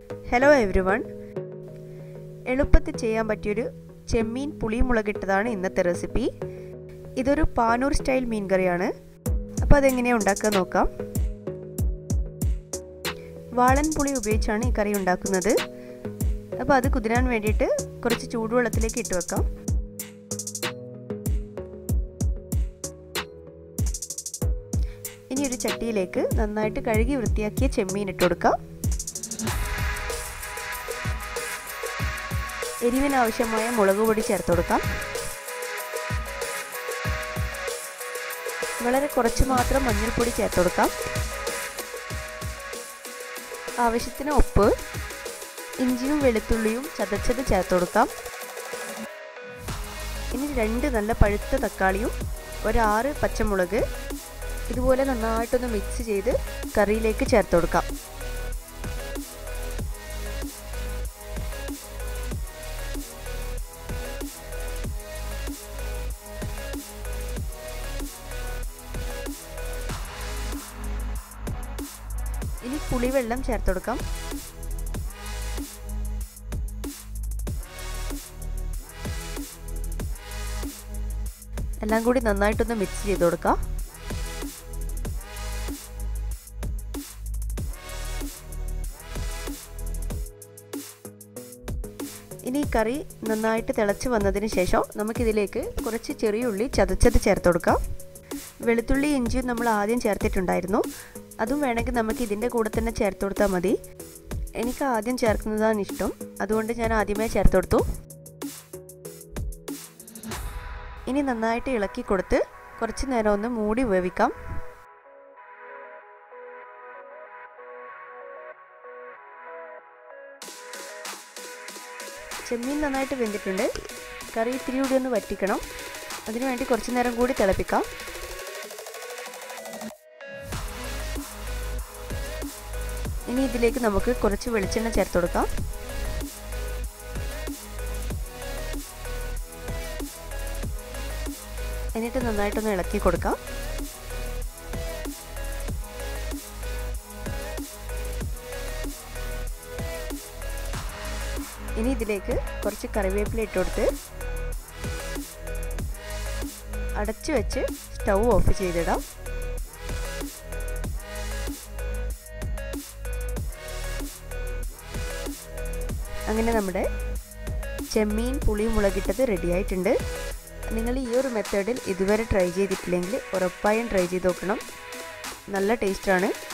hello every one എളുപ്പത്തിൽ ചെയ്യാൻ പറ്റിയൊരു ചെമ്മീൻ പുളി മുളകിട്ടതാണ് ഇന്നത്തെ റെസിപ്പി ഇതൊരു പാനൂർ സ്റ്റൈൽ മീൻ കറിയാണ് അപ്പോൾ അതെങ്ങനെയാണ് ഉണ്ടാക്കുക നോക്കാം വാളൻ പുളി ഉപയോഗിച്ചാണ് ഈ കറി ഉണ്ടാക്കുന്നത് അപ്പോൾ അത് കുതിരാൻ വേണ്ടിയിട്ട് കുറച്ച് ചൂടുവെള്ളത്തിലേക്ക് ഇട്ട് വെക്കാം ഇനി ഒരു ചട്ടിയിലേക്ക് നന്നായിട്ട് കഴുകി വൃത്തിയാക്കിയ ചെമ്മീൻ ഇട്ട് കൊടുക്കാം എരിവിനാവശ്യമായ മുളക് പൊടി ചേർത്ത് കൊടുക്കാം വളരെ കുറച്ച് മാത്രം മഞ്ഞൾപ്പൊടി ചേർത്ത് കൊടുക്കാം ആവശ്യത്തിന് ഉപ്പ് ഇഞ്ചിയും വെളുത്തുള്ളിയും ചതച്ചത് ചേർത്ത് കൊടുക്കാം ഇനി രണ്ട് നല്ല പഴുത്ത തക്കാളിയും ഒരാറ് പച്ചമുളക് ഇതുപോലെ നന്നായിട്ടൊന്ന് മിക്സ് ചെയ്ത് കറിയിലേക്ക് ചേർത്ത് കൊടുക്കാം ഇനി പുളിവെള്ളം ചേർത്ത് കൊടുക്കാം എല്ലാം കൂടി നന്നായിട്ടൊന്ന് മിക്സ് ചെയ്ത് കൊടുക്കാം ഇനി ഈ കറി നന്നായിട്ട് തിളച്ച് വന്നതിന് ശേഷം നമുക്കിതിലേക്ക് കുറച്ച് ചെറിയ ഉള്ളി ചതച്ചത് ചേർത്ത് കൊടുക്കാം വെളുത്തുള്ളി ഇഞ്ചിയും നമ്മൾ ആദ്യം ചേർത്തിട്ടുണ്ടായിരുന്നു അതും വേണമെങ്കിൽ നമുക്ക് ഇതിൻ്റെ കൂടെ തന്നെ ചേർത്ത് കൊടുത്താൽ മതി എനിക്ക് ആദ്യം ചേർക്കുന്നതാണ് ഇഷ്ടം അതുകൊണ്ട് ഞാൻ ആദ്യമേ ചേർത്ത് കൊടുത്തു ഇനി നന്നായിട്ട് ഇളക്കി കൊടുത്ത് കുറച്ച് നേരം ഒന്ന് മൂടി വേവിക്കാം ചെമ്മീൻ നന്നായിട്ട് വെന്തിട്ടുണ്ട് കറി ഇത്തിരി കൂടി ഒന്ന് വറ്റിക്കണം അതിനുവേണ്ടി കുറച്ച് നേരം കൂടി തിളപ്പിക്കാം ഇനി ഇതിലേക്ക് നമുക്ക് കുറച്ച് വെളിച്ചെണ്ണ ചേർത്ത് കൊടുക്കാം എന്നിട്ട് നന്നായിട്ടൊന്ന് ഇളക്കി കൊടുക്കാം ഇനി ഇതിലേക്ക് കുറച്ച് കറിവേപ്പില ഇട്ട് കൊടുത്ത് അടച്ചു വെച്ച് സ്റ്റൗ ഓഫ് ചെയ്തിടാം അങ്ങനെ നമ്മുടെ ചെമ്മീൻ പുളി മുളകിട്ടത് റെഡി ആയിട്ടുണ്ട് നിങ്ങൾ ഈ ഒരു മെത്തേഡിൽ ഇതുവരെ ട്രൈ ചെയ്തിട്ടില്ലെങ്കിൽ ഉറപ്പായും ട്രൈ ചെയ്ത് നോക്കണം നല്ല ടേസ്റ്റാണ്